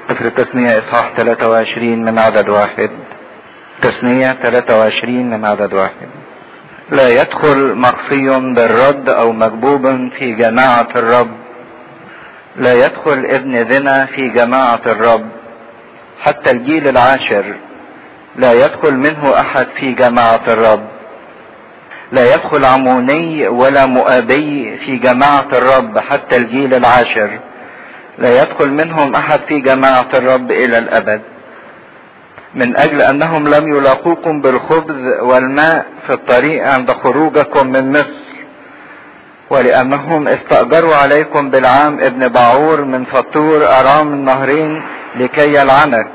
سفر التثنية إصحاح 23 من عدد واحد تثنية 23 من عدد واحد لا يدخل مخفي بالرد أو مكبوب في جماعة الرب لا يدخل ابن زنا في جماعة الرب حتى الجيل العاشر لا يدخل منه أحد في جماعة الرب لا يدخل عموني ولا مؤابي في جماعة الرب حتى الجيل العاشر لا يدخل منهم احد في جماعة الرب الى الابد من اجل انهم لم يلاقوكم بالخبز والماء في الطريق عند خروجكم من مصر ولانهم استأجروا عليكم بالعام ابن باعور من فطور ارام النهرين لكي يلعنك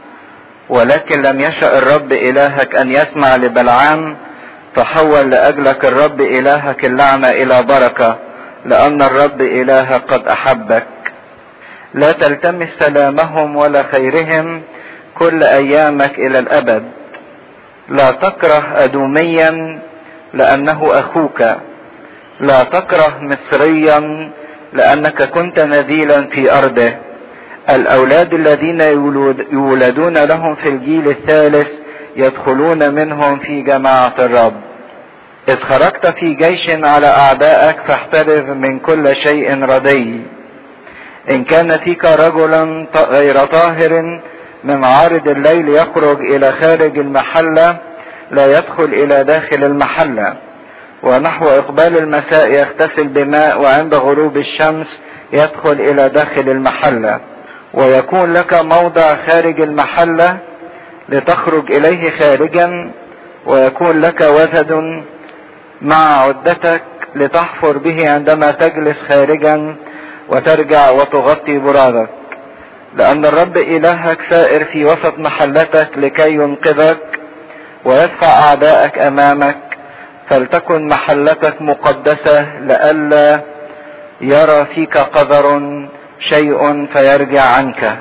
ولكن لم يشأ الرب الهك ان يسمع لبلعام فحول لاجلك الرب الهك اللعنة الى بركة لان الرب الهك قد احبك لا تلتمس سلامهم ولا خيرهم كل ايامك الى الابد لا تكره ادوميا لانه اخوك لا تكره مصريا لانك كنت نذيلا في ارضه الاولاد الذين يولدون لهم في الجيل الثالث يدخلون منهم في جماعة الرب اذ خرجت في جيش على اعدائك فاحترز من كل شيء ردي ان كان فيك رجل غير طاهر من عارض الليل يخرج الى خارج المحلة لا يدخل الى داخل المحلة ونحو اقبال المساء يغتسل بماء وعند غروب الشمس يدخل الى داخل المحلة ويكون لك موضع خارج المحلة لتخرج اليه خارجا ويكون لك وثد مع عدتك لتحفر به عندما تجلس خارجا وترجع وتغطي برادك لأن الرب إلهك سائر في وسط محلتك لكي ينقذك ويدفع أعداءك أمامك فلتكن محلتك مقدسة لئلا يرى فيك قدر شيء فيرجع عنك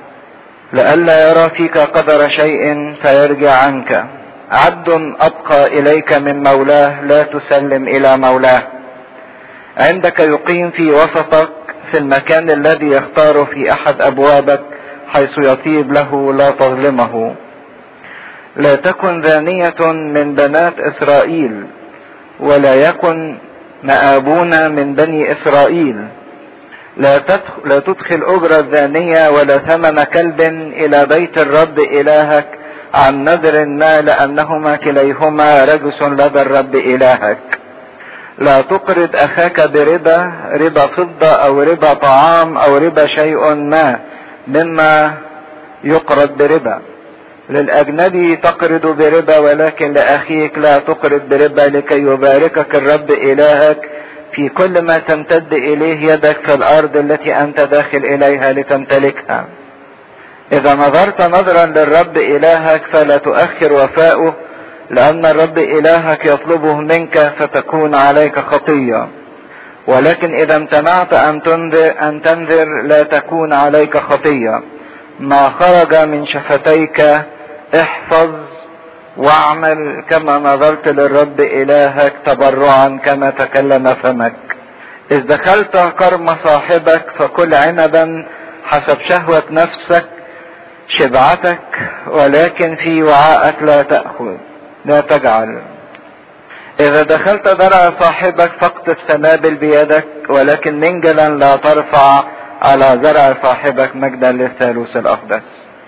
لئلا يرى فيك قدر شيء فيرجع عنك عبد أبقى إليك من مولاه لا تسلم إلى مولاه عندك يقيم في وسطك في المكان الذي يختاره في احد ابوابك حيث يطيب له لا تظلمه لا تكن ذانية من بنات اسرائيل ولا يكن مآبون من بني اسرائيل لا تدخل, لا تدخل اجرة ذانية ولا ثمن كلب الى بيت الرب الهك عن نذر ما لانهما كليهما رجس لدى الرب الهك لا تقرض اخاك بربا ربا فضة او ربا طعام او ربا شيء ما مما يقرض بربا للاجنبي تقرض بربا ولكن لاخيك لا تقرض بربا لكي يباركك الرب الهك في كل ما تمتد اليه يدك في الارض التي انت داخل اليها لتمتلكها اذا نظرت نظرا للرب الهك فلا تؤخر وفاؤه لأن الرب إلهك يطلبه منك فتكون عليك خطية ولكن إذا امتنعت أن تنذر, أن تنذر لا تكون عليك خطية ما خرج من شفتيك احفظ واعمل كما نظرت للرب إلهك تبرعا كما تكلم فمك إذ دخلت كرم صاحبك فكل عنبا حسب شهوة نفسك شبعتك ولكن في وعائك لا تأخذ لا تجعل اذا دخلت درع صاحبك فاقطف سنابل بيدك ولكن منجلا لا ترفع على زرع صاحبك مجدا للثالوث الاقدس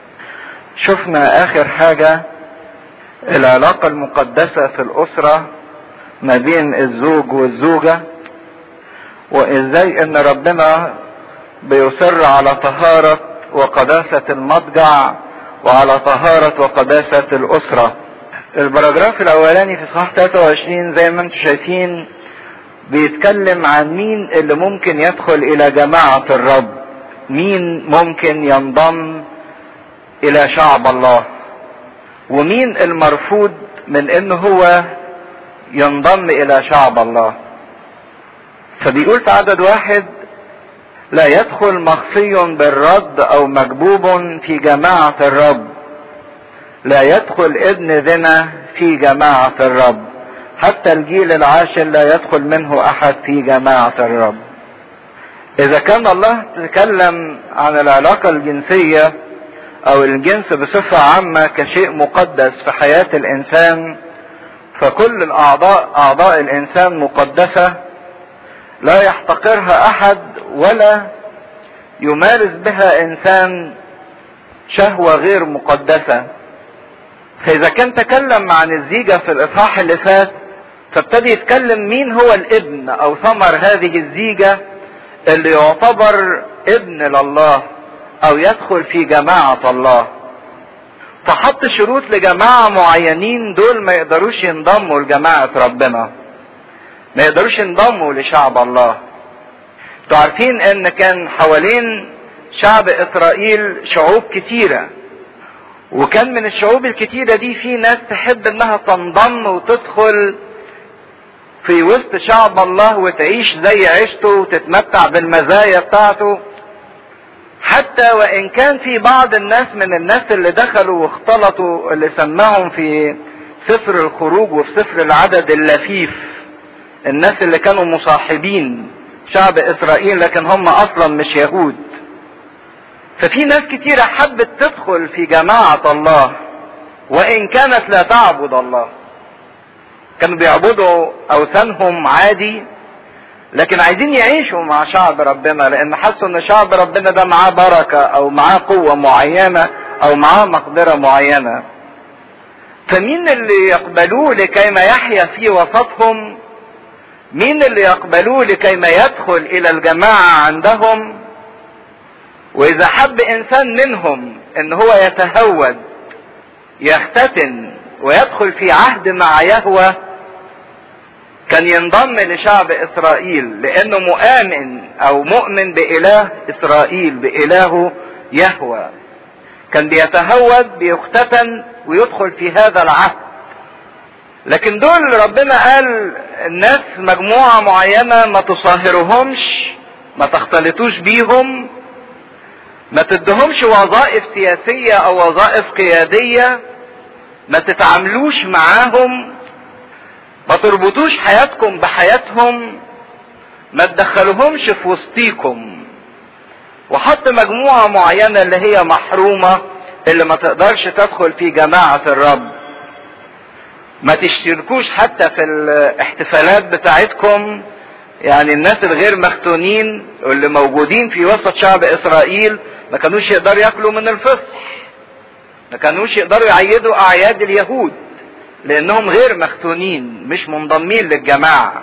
شفنا اخر حاجة العلاقة المقدسة في الاسرة ما بين الزوج والزوجة وازاي ان ربنا بيصر على طهارة وقداسة المضجع وعلى طهارة وقداسة الاسرة البراجراف الاولاني في صحاح 23 زي ما انتم شايفين بيتكلم عن مين اللي ممكن يدخل الى جماعة الرب مين ممكن ينضم الى شعب الله ومين المرفوض من ان هو ينضم الى شعب الله فبيقول في عدد واحد لا يدخل مخفي بالرد او مكبوب في جماعة الرب لا يدخل ابن زنا في جماعة الرب حتى الجيل العاشر لا يدخل منه احد في جماعة الرب اذا كان الله تكلم عن العلاقة الجنسية او الجنس بصفة عامة كشيء مقدس في حياة الانسان فكل الاعضاء اعضاء الانسان مقدسة لا يحتقرها احد ولا يمارس بها انسان شهوة غير مقدسة فاذا كان تكلم عن الزيجة في الاصحاح اللي فات فابتدي يتكلم مين هو الابن او ثمر هذه الزيجة اللي يعتبر ابن لله او يدخل في جماعة الله فحط شروط لجماعة معينين دول ما يقدروش ينضموا لجماعة ربنا ما يقدروش ينضموا لشعب الله انتوا عارفين ان كان حوالين شعب اسرائيل شعوب كتيرة وكان من الشعوب الكتيرة دي في ناس تحب انها تنضم وتدخل في وسط شعب الله وتعيش زي عيشته وتتمتع بالمزايا بتاعته حتى وان كان في بعض الناس من الناس اللي دخلوا واختلطوا اللي سماهم في سفر الخروج وفي سفر العدد اللفيف الناس اللي كانوا مصاحبين شعب اسرائيل لكن هم اصلا مش يهود ففي ناس كتيرة حبت تدخل في جماعة الله وان كانت لا تعبد الله كانوا بيعبدوا اوثانهم عادي لكن عايزين يعيشوا مع شعب ربنا لان حسوا ان شعب ربنا ده معاه بركة او معاه قوة معينة او معاه مقدرة معينة فمين اللي يقبلوه لكي ما يحيا في وسطهم مين اللي يقبلوه لكي ما يدخل الى الجماعة عندهم واذا حب انسان منهم ان هو يتهود يختتن ويدخل في عهد مع يهوه كان ينضم لشعب اسرائيل لانه مؤمن او مؤمن باله اسرائيل بالهه يهوى كان بيتهود بيختتن ويدخل في هذا العهد لكن دول ربنا قال الناس مجموعة معينة ما تصاهرهمش ما تختلطوش بيهم ما تدهمش وظائف سياسية او وظائف قيادية ما تتعاملوش معاهم ما تربطوش حياتكم بحياتهم ما تدخلوهمش في وسطيكم وحط مجموعة معينة اللي هي محرومة اللي ما تقدرش تدخل في جماعة الرب ما تشتركوش حتى في الاحتفالات بتاعتكم يعني الناس الغير مختونين واللي موجودين في وسط شعب اسرائيل ما كانوش يقدروا ياكلوا من الفصح ما كانوش يقدروا يعيدوا اعياد اليهود لانهم غير مختونين مش منضمين للجماعة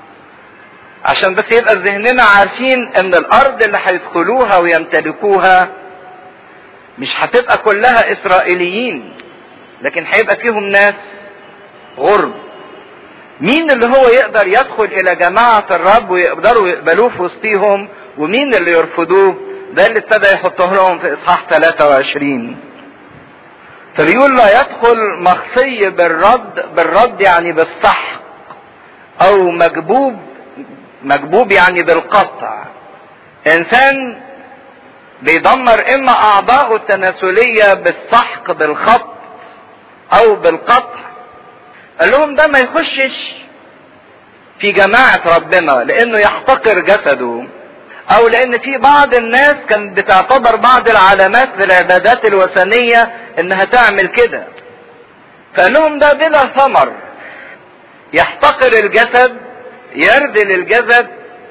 عشان بس يبقى ذهننا عارفين ان الارض اللي هيدخلوها ويمتلكوها مش هتبقى كلها اسرائيليين لكن هيبقى فيهم ناس غرب مين اللي هو يقدر يدخل الى جماعة الرب ويقدروا يقبلوه في وسطيهم ومين اللي يرفضوه ده اللي ابتدى يحطه لهم في اصحاح 23 فبيقول لا يدخل مخصي بالرد بالرد يعني بالسحق او مجبوب مجبوب يعني بالقطع انسان بيدمر اما اعضاءه التناسلية بالسحق بالخط او بالقطع قال لهم ده ما يخشش في جماعة ربنا لانه يحتقر جسده او لان في بعض الناس كانت بتعتبر بعض العلامات في العبادات الوثنية انها تعمل كده فقال لهم ده بلا ثمر يحتقر الجسد يرذل الجسد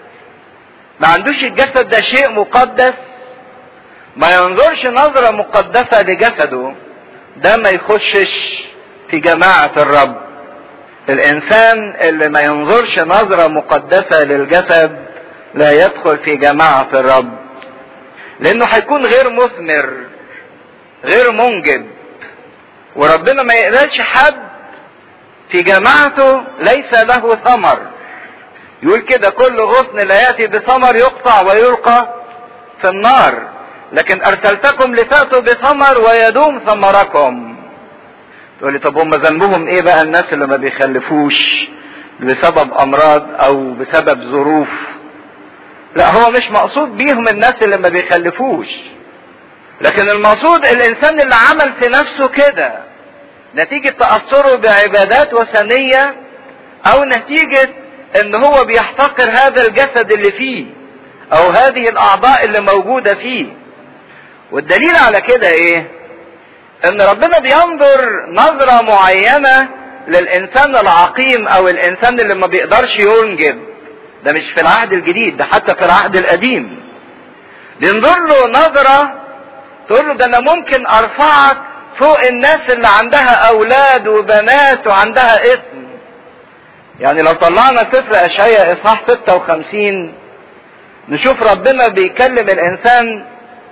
ما عندوش الجسد ده شيء مقدس ما ينظرش نظرة مقدسة لجسده ده ما يخشش في جماعة الرب الانسان اللي ما ينظرش نظرة مقدسة للجسد لا يدخل في جماعة الرب لانه هيكون غير مثمر غير منجب وربنا ما يقبلش حد في جماعته ليس له ثمر يقول كده كل غصن لا ياتي بثمر يقطع ويلقى في النار لكن ارسلتكم لتاتوا بثمر ويدوم ثمركم تقول لي طب هم ذنبهم ايه بقى الناس اللي ما بيخلفوش بسبب امراض او بسبب ظروف لا هو مش مقصود بيهم الناس اللي ما بيخلفوش لكن المقصود الانسان اللي عمل في نفسه كده نتيجة تأثره بعبادات وثنية او نتيجة ان هو بيحتقر هذا الجسد اللي فيه او هذه الاعضاء اللي موجودة فيه والدليل على كده ايه ان ربنا بينظر نظرة معينة للانسان العقيم او الانسان اللي ما بيقدرش ينجب ده مش في العهد الجديد ده حتى في العهد القديم بينظر له نظرة تقول له ده انا ممكن ارفعك فوق الناس اللي عندها اولاد وبنات وعندها اسم يعني لو طلعنا سفر اشعياء اصحاح 56 نشوف ربنا بيكلم الانسان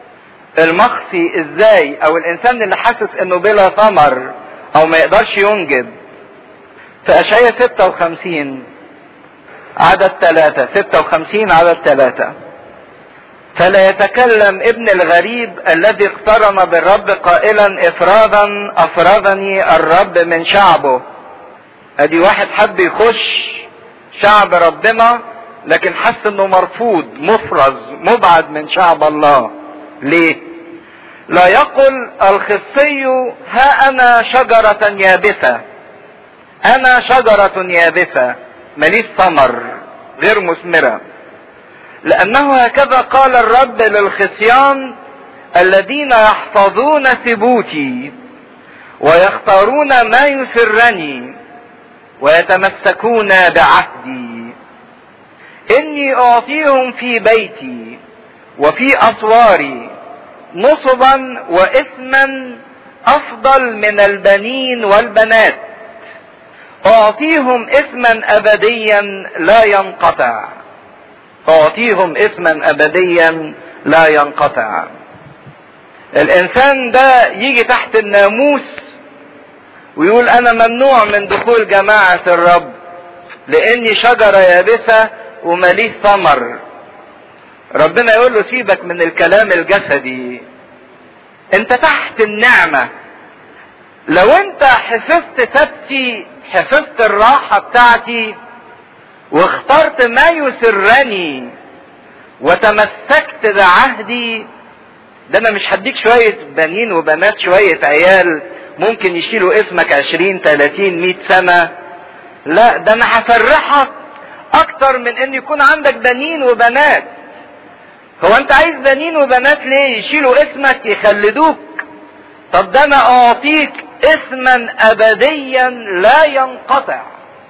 المخفي ازاي او الانسان اللي حاسس انه بلا ثمر او ما يقدرش ينجب في اشعياء 56 عدد ثلاثة 56 عدد ثلاثة فلا يتكلم ابن الغريب الذي اقترن بالرب قائلا افرادا افرادني الرب من شعبه ادي واحد حب يخش شعب ربنا لكن حس انه مرفوض مفرز مبعد من شعب الله ليه لا يقل الخصي ها انا شجرة يابسة انا شجرة يابسة ماليش ثمر غير مثمرة لانه هكذا قال الرب للخصيان الذين يحفظون ثبوتي ويختارون ما يسرني ويتمسكون بعهدي اني اعطيهم في بيتي وفي اسواري نصبا واثما افضل من البنين والبنات اعطيهم اسما ابديا لا ينقطع اعطيهم اسما ابديا لا ينقطع الانسان ده يجي تحت الناموس ويقول انا ممنوع من دخول جماعة الرب لاني شجرة يابسة ومليش ثمر ربنا يقول له سيبك من الكلام الجسدي انت تحت النعمة لو انت حفظت ثبتي حفظت الراحة بتاعتي واخترت ما يسرني وتمسكت بعهدي ده انا مش هديك شوية بنين وبنات شوية عيال ممكن يشيلوا اسمك عشرين تلاتين مئة سنة لا ده انا هفرحك اكتر من ان يكون عندك بنين وبنات هو انت عايز بنين وبنات ليه يشيلوا اسمك يخلدوك طب ده انا اعطيك اسما ابديا لا ينقطع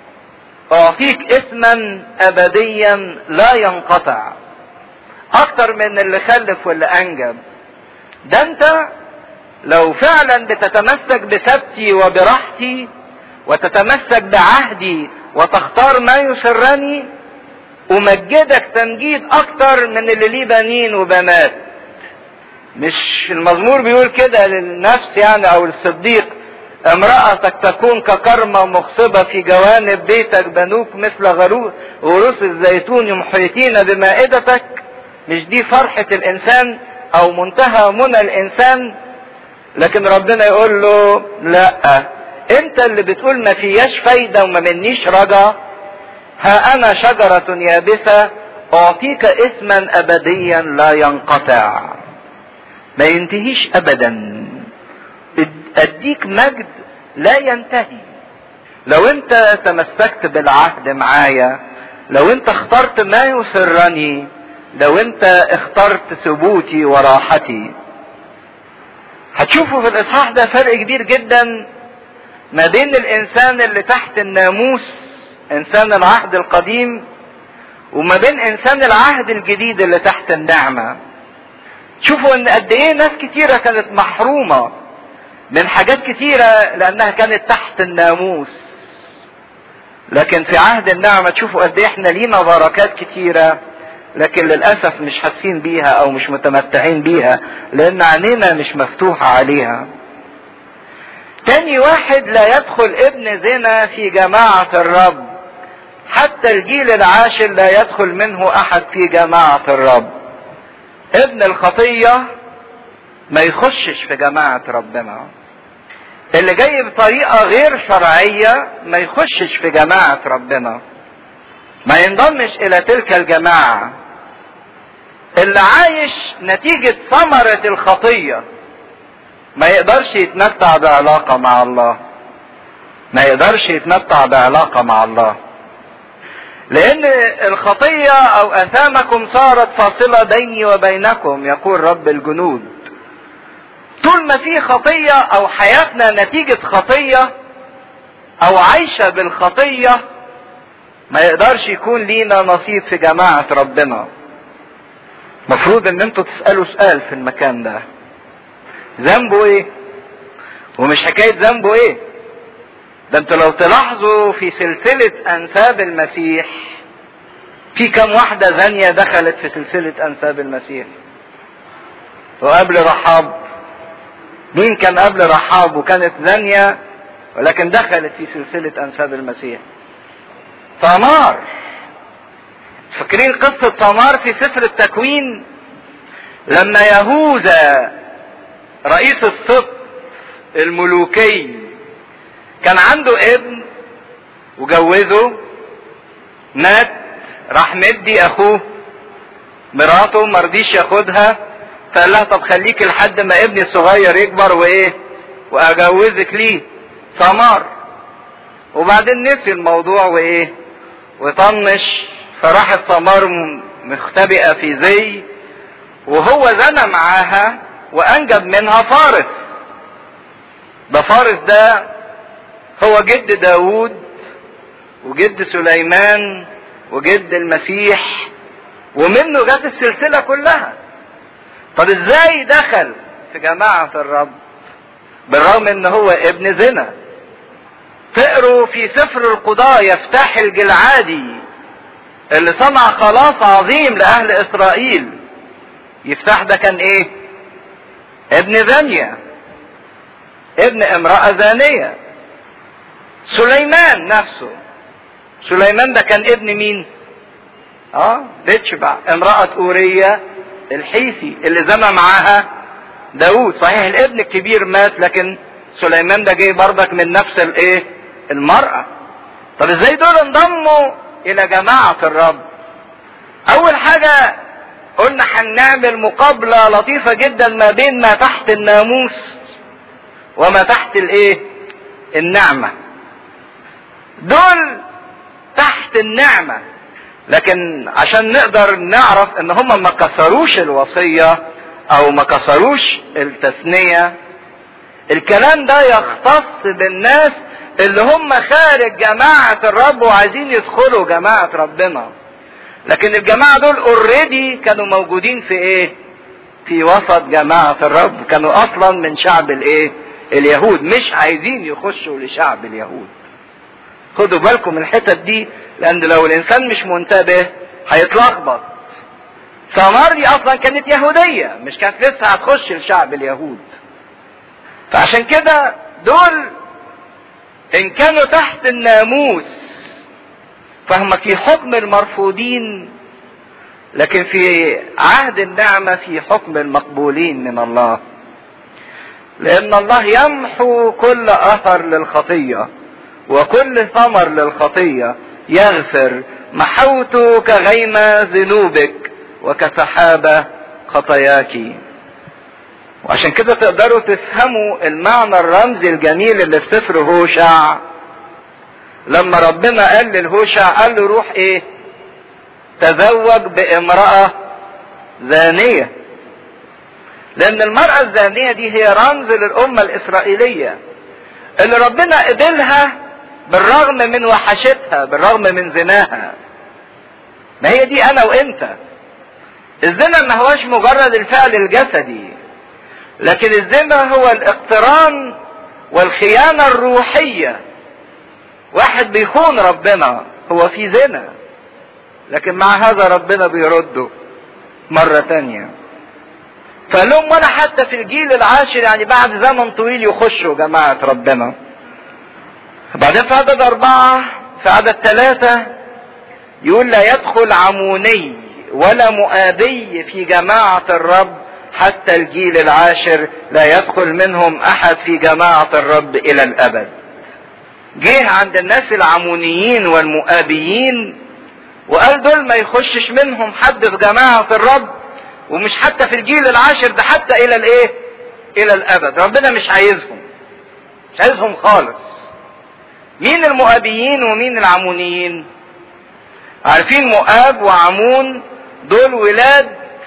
اعطيك اسما ابديا لا ينقطع اكتر من اللي خلف واللي انجب ده انت لو فعلا بتتمسك بثبتي وبراحتي وتتمسك بعهدي وتختار ما يسرني امجدك تمجيد اكتر من اللي ليه بنين وبنات مش المزمور بيقول كده للنفس يعني او للصديق امرأتك تكون ككرمة مخصبة في جوانب بيتك بنوك مثل غروس الزيتون محيطين بمائدتك مش دي فرحة الانسان او منتهى منى الانسان لكن ربنا يقول له لا انت اللي بتقول ما فياش فايدة وما منيش رجا ها انا شجرة يابسة اعطيك اسما ابديا لا ينقطع ما ينتهيش ابدا اديك مجد لا ينتهي لو انت تمسكت بالعهد معايا لو انت اخترت ما يسرني لو انت اخترت ثبوتي وراحتي هتشوفوا في الاصحاح ده فرق كبير جدا ما بين الانسان اللي تحت الناموس انسان العهد القديم وما بين انسان العهد الجديد اللي تحت النعمة شوفوا ان قد ايه ناس كتيرة كانت محرومة من حاجات كتيرة لانها كانت تحت الناموس لكن في عهد النعمة تشوفوا قد ايه احنا لينا بركات كتيرة لكن للأسف مش حاسين بيها او مش متمتعين بيها لان عينينا مش مفتوحة عليها تاني واحد لا يدخل ابن زنا في جماعة الرب حتى الجيل العاشر لا يدخل منه احد في جماعة الرب ابن الخطية ما يخشش في جماعة ربنا اللي جاي بطريقة غير شرعية ما يخشش في جماعة ربنا ما ينضمش الى تلك الجماعة اللي عايش نتيجة ثمرة الخطية ما يقدرش يتمتع بعلاقة مع الله ما يقدرش يتمتع بعلاقة مع الله لان الخطية او اثامكم صارت فاصلة بيني وبينكم يقول رب الجنود طول ما في خطية او حياتنا نتيجة خطية او عايشة بالخطية ما يقدرش يكون لينا نصيب في جماعة ربنا مفروض ان انتوا تسألوا سؤال في المكان ده ذنبه ايه ومش حكاية ذنبه ايه ده انتوا لو تلاحظوا في سلسلة انساب المسيح في كم واحدة زانية دخلت في سلسلة انساب المسيح وقبل رحاب مين كان قبل رحاب وكانت زانية ولكن دخلت في سلسلة انساب المسيح ثمار فاكرين قصة ثمار في سفر التكوين لما يهوذا رئيس السبط الملوكي كان عنده ابن وجوزه مات راح مدي اخوه مراته مرضيش ياخدها فقال لها طب خليك لحد ما ابني الصغير يكبر وايه واجوزك ليه ثمار وبعدين نسي الموضوع وايه وطنش فراحت ثمار مختبئه في زي وهو زنى معاها وانجب منها فارس ده فارس ده هو جد داود وجد سليمان وجد المسيح ومنه جت السلسله كلها طب ازاي دخل في جماعه الرب بالرغم ان هو ابن زنا تقروا في سفر القضاء يفتح الجلعادي اللي صنع خلاص عظيم لاهل اسرائيل يفتح ده كان ايه ابن زانية ابن امرأة زانية سليمان نفسه سليمان ده كان ابن مين اه بتشبع امرأة اورية الحيثي اللي زنى معاها داود صحيح الابن الكبير مات لكن سليمان ده جه برضك من نفس الايه المرأة طب ازاي دول انضموا الى جماعة الرب اول حاجة قلنا هنعمل مقابلة لطيفة جدا ما بين ما تحت الناموس وما تحت الايه النعمة دول تحت النعمة لكن عشان نقدر نعرف ان هم ما كسروش الوصية او ما كسروش التثنية الكلام ده يختص بالناس اللي هم خارج جماعة الرب وعايزين يدخلوا جماعة ربنا لكن الجماعة دول اوريدي كانوا موجودين في ايه في وسط جماعة الرب كانوا اصلا من شعب الايه اليهود مش عايزين يخشوا لشعب اليهود خدوا بالكم من الحتت دي لان لو الانسان مش منتبه هيتلخبط ثمار دي اصلا كانت يهودية مش كانت لسه هتخش لشعب اليهود فعشان كده دول ان كانوا تحت الناموس فهم في حكم المرفوضين لكن في عهد النعمة في حكم المقبولين من الله لان الله يمحو كل اثر للخطية وكل ثمر للخطية يغفر محوت كغيم ذنوبك وكسحابة خطاياك وعشان كده تقدروا تفهموا المعنى الرمزي الجميل اللي في سفر هوشع لما ربنا قال للهوشع قال له روح ايه تزوج بامرأة زانية لان المرأة الزانية دي هي رمز للأمة الإسرائيلية اللي ربنا قبلها بالرغم من وحشتها بالرغم من زناها ما هي دي انا وانت الزنا ما هوش مجرد الفعل الجسدي لكن الزنا هو الاقتران والخيانة الروحية واحد بيخون ربنا هو في زنا لكن مع هذا ربنا بيرده مرة تانية فقال لهم ولا حتى في الجيل العاشر يعني بعد زمن طويل يخشوا جماعة ربنا بعدين في عدد أربعة في عدد ثلاثة يقول لا يدخل عموني ولا مؤابي في جماعة الرب حتى الجيل العاشر لا يدخل منهم أحد في جماعة الرب إلى الأبد جه عند الناس العمونيين والمؤابيين وقال دول ما يخشش منهم حد في جماعة الرب ومش حتى في الجيل العاشر ده حتى إلى الإيه؟ إلى الأبد ربنا مش عايزهم مش عايزهم خالص مين المؤابيين ومين العمونيين عارفين مؤاب وعمون دول ولاد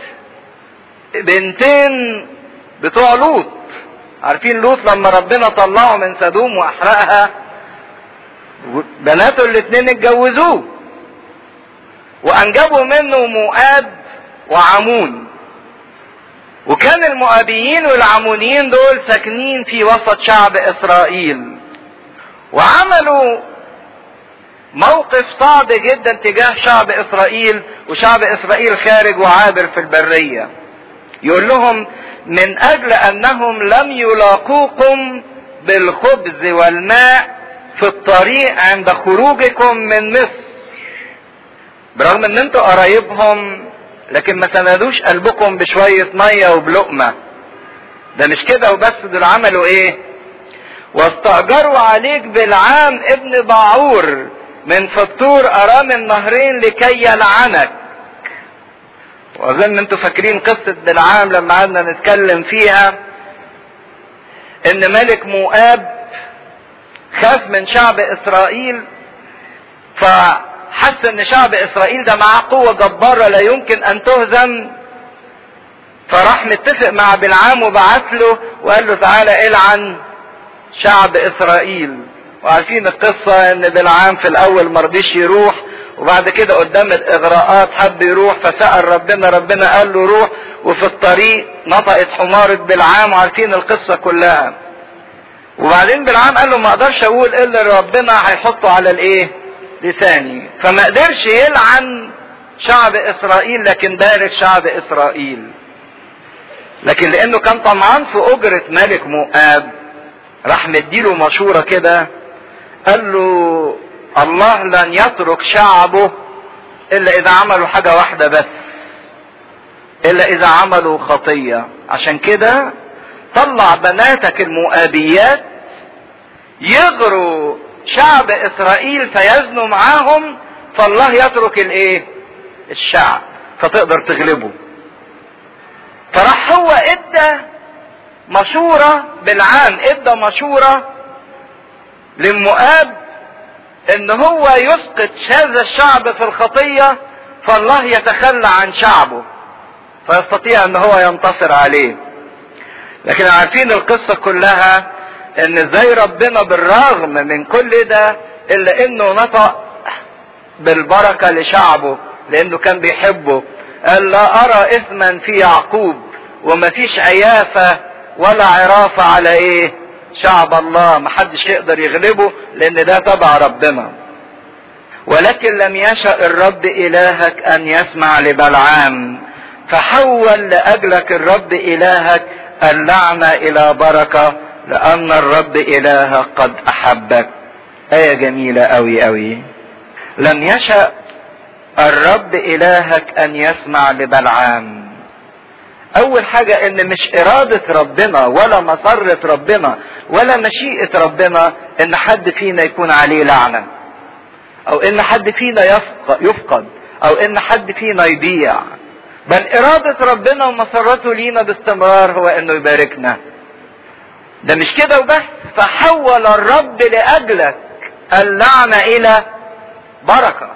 بنتين بتوع لوط عارفين لوط لما ربنا طلعه من سدوم واحرقها بناته الاتنين اتجوزوه وانجبوا منه مؤاب وعمون وكان المؤابيين والعمونيين دول ساكنين في وسط شعب اسرائيل وعملوا موقف صعب جدا تجاه شعب اسرائيل وشعب اسرائيل خارج وعابر في البريه يقول لهم من اجل انهم لم يلاقوكم بالخبز والماء في الطريق عند خروجكم من مصر برغم ان انتوا قرايبهم لكن ما سندوش قلبكم بشوية مية وبلقمة ده مش كده وبس دول عملوا ايه واستأجروا عليك بالعام ابن باعور من فطور ارام النهرين لكي يلعنك واظن انتوا فاكرين قصة بالعام لما قعدنا نتكلم فيها ان ملك مؤاب خاف من شعب اسرائيل فحس ان شعب اسرائيل ده معاه قوة جبارة لا يمكن ان تهزم فراح متفق مع بلعام وبعت له وقال له تعالى العن شعب اسرائيل وعارفين القصة ان بلعام في الاول مرضيش يروح وبعد كده قدام الاغراءات حب يروح فسأل ربنا ربنا قال له روح وفي الطريق نطقت حمارة بلعام وعارفين القصة كلها وبعدين بلعام قال له ما اقدرش اقول الا ربنا هيحطه على الايه لساني فما قدرش يلعن شعب اسرائيل لكن بارك شعب اسرائيل لكن لانه كان طمعان في اجرة ملك مؤاب راح مديله مشورة كده قال له الله لن يترك شعبه الا اذا عملوا حاجة واحدة بس الا اذا عملوا خطية عشان كده طلع بناتك المؤابيات يغروا شعب اسرائيل فيزنوا معاهم فالله يترك الايه الشعب فتقدر تغلبه فراح هو ادى مشورة بالعام ادى مشورة للمؤاب ان هو يسقط هذا الشعب في الخطية فالله يتخلى عن شعبه فيستطيع ان هو ينتصر عليه لكن عارفين القصة كلها ان ازاي ربنا بالرغم من كل ده الا انه نطق بالبركة لشعبه لانه كان بيحبه قال لا ارى اثما في يعقوب ومفيش عيافة ولا عرافة على ايه شعب الله محدش يقدر يغلبه لان ده تبع ربنا ولكن لم يشأ الرب الهك ان يسمع لبلعام فحول لاجلك الرب الهك اللعنة الى بركة لان الرب الهك قد احبك ايه جميلة اوي اوي لم يشأ الرب الهك ان يسمع لبلعام اول حاجة ان مش ارادة ربنا ولا مسرة ربنا ولا مشيئة ربنا ان حد فينا يكون عليه لعنة او ان حد فينا يفقد او ان حد فينا يضيع بل ارادة ربنا ومسرته لينا باستمرار هو انه يباركنا ده مش كده وبس فحول الرب لاجلك اللعنة الى بركة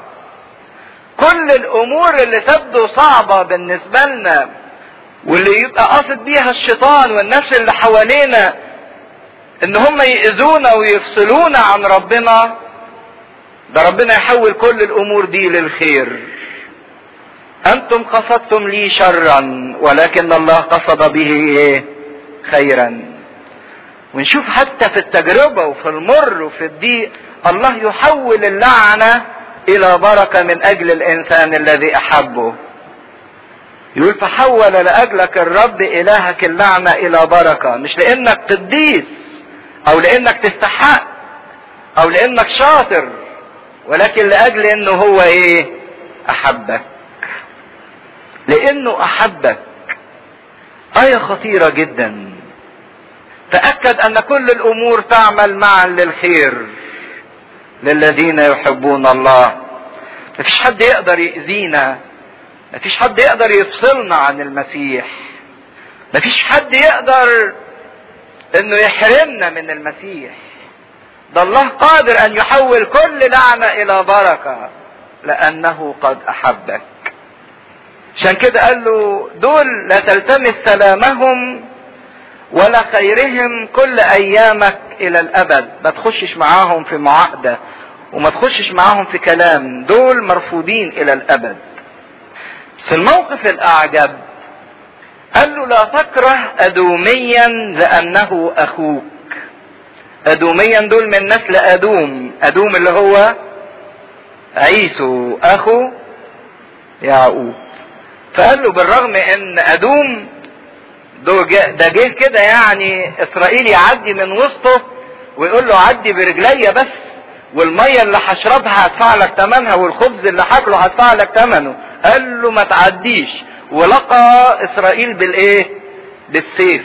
كل الامور اللي تبدو صعبة بالنسبة لنا واللي يبقى قاصد بيها الشيطان والناس اللي حوالينا ان هم يأذونا ويفصلونا عن ربنا ده ربنا يحول كل الامور دي للخير انتم قصدتم لي شرا ولكن الله قصد به ايه خيرا ونشوف حتى في التجربة وفي المر وفي الضيق الله يحول اللعنة الى بركة من اجل الانسان الذي احبه يقول فحول لاجلك الرب الهك اللعنة الى بركة مش لانك قديس او لانك تستحق او لانك شاطر ولكن لاجل انه هو ايه احبك لانه احبك ايه خطيرة جدا تأكد ان كل الامور تعمل معا للخير للذين يحبون الله مفيش حد يقدر يأذينا مفيش حد يقدر يفصلنا عن المسيح مفيش حد يقدر انه يحرمنا من المسيح ده الله قادر ان يحول كل لعنة الى بركة لانه قد احبك عشان كده قال له دول لا تلتمس سلامهم ولا خيرهم كل ايامك الى الابد ما تخشش معاهم في معاهدة وما تخشش معاهم في كلام دول مرفوضين الى الابد بس الموقف الاعجب قال له لا تكره ادوميا لانه اخوك ادوميا دول من نسل ادوم ادوم اللي هو عيسو اخو يعقوب فقال له بالرغم ان ادوم ده جه كده يعني اسرائيل يعدي من وسطه ويقول له عدي برجليا بس والميه اللي هشربها هدفع لك ثمنها والخبز اللي هاكله هدفع لك ثمنه قال له ما تعديش ولقى اسرائيل بالايه بالسيف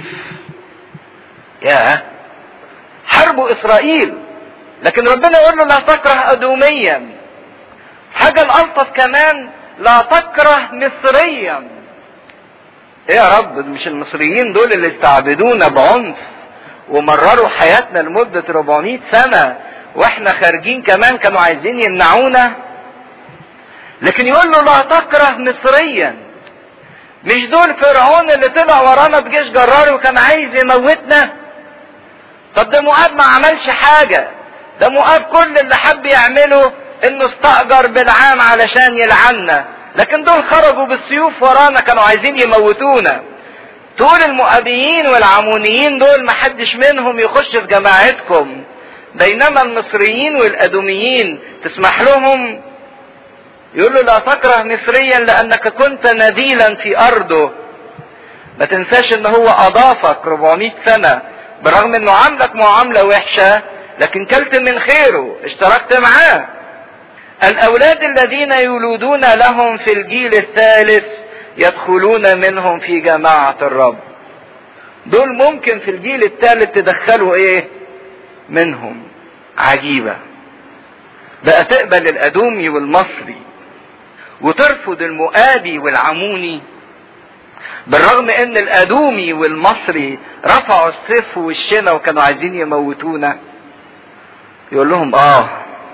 يا حربوا اسرائيل لكن ربنا يقول له لا تكره ادوميا حاجه الالطف كمان لا تكره مصريا ايه يا رب مش المصريين دول اللي استعبدونا بعنف ومرروا حياتنا لمدة 400 سنة واحنا خارجين كمان كانوا عايزين يمنعونا لكن يقول له لا تكره مصريا مش دول فرعون اللي طلع ورانا بجيش جراري وكان عايز يموتنا طب ده مؤاب ما عملش حاجة ده مؤاب كل اللي حب يعمله انه استأجر بالعام علشان يلعننا لكن دول خرجوا بالسيوف ورانا كانوا عايزين يموتونا تقول المؤابيين والعمونيين دول محدش منهم يخش في جماعتكم بينما المصريين والادوميين تسمح لهم يقول له لا تكره مصريا لانك كنت نذيلا في ارضه ما تنساش ان هو اضافك 400 سنة برغم انه عاملك معاملة وحشة لكن كلت من خيره اشتركت معاه الاولاد الذين يولودون لهم في الجيل الثالث يدخلون منهم في جماعة الرب دول ممكن في الجيل الثالث تدخلوا ايه منهم عجيبة بقى تقبل الادومي والمصري وترفض المؤابي والعموني بالرغم ان الادومي والمصري رفعوا السيف والشنا وكانوا عايزين يموتونا يقول لهم اه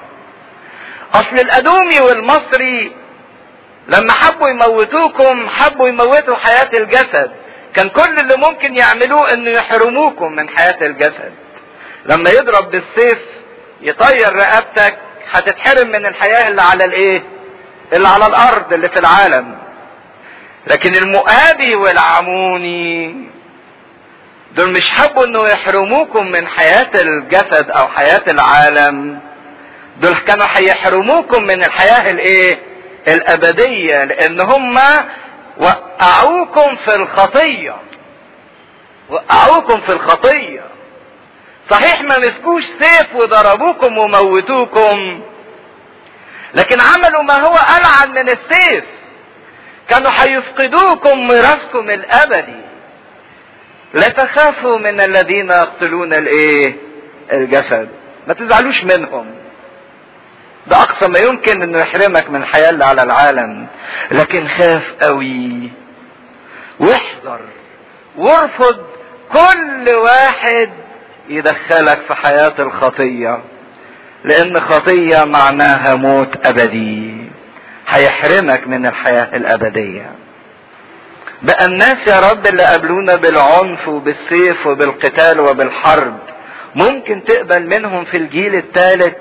اصل الادومي والمصري لما حبوا يموتوكم حبوا يموتوا حياة الجسد كان كل اللي ممكن يعملوه انه يحرموكم من حياة الجسد لما يضرب بالسيف يطير رقبتك هتتحرم من الحياة اللي على الايه اللي على الارض اللي في العالم لكن المؤابي والعموني دول مش حبوا انه يحرموكم من حياة الجسد او حياة العالم دول كانوا هيحرموكم من الحياة الايه الابدية لان هم وقعوكم في الخطية وقعوكم في الخطية صحيح ما مسكوش سيف وضربوكم وموتوكم لكن عملوا ما هو ألعن من السيف كانوا هيفقدوكم ميراثكم الأبدي لا تخافوا من الذين يقتلون الايه الجسد ما تزعلوش منهم ده اقصى ما يمكن انه يحرمك من الحياة اللي على العالم لكن خاف قوي واحذر وارفض كل واحد يدخلك في حياة الخطية لان خطية معناها موت ابدي هيحرمك من الحياة الابدية بقى الناس يا رب اللي قابلونا بالعنف وبالسيف وبالقتال وبالحرب ممكن تقبل منهم في الجيل الثالث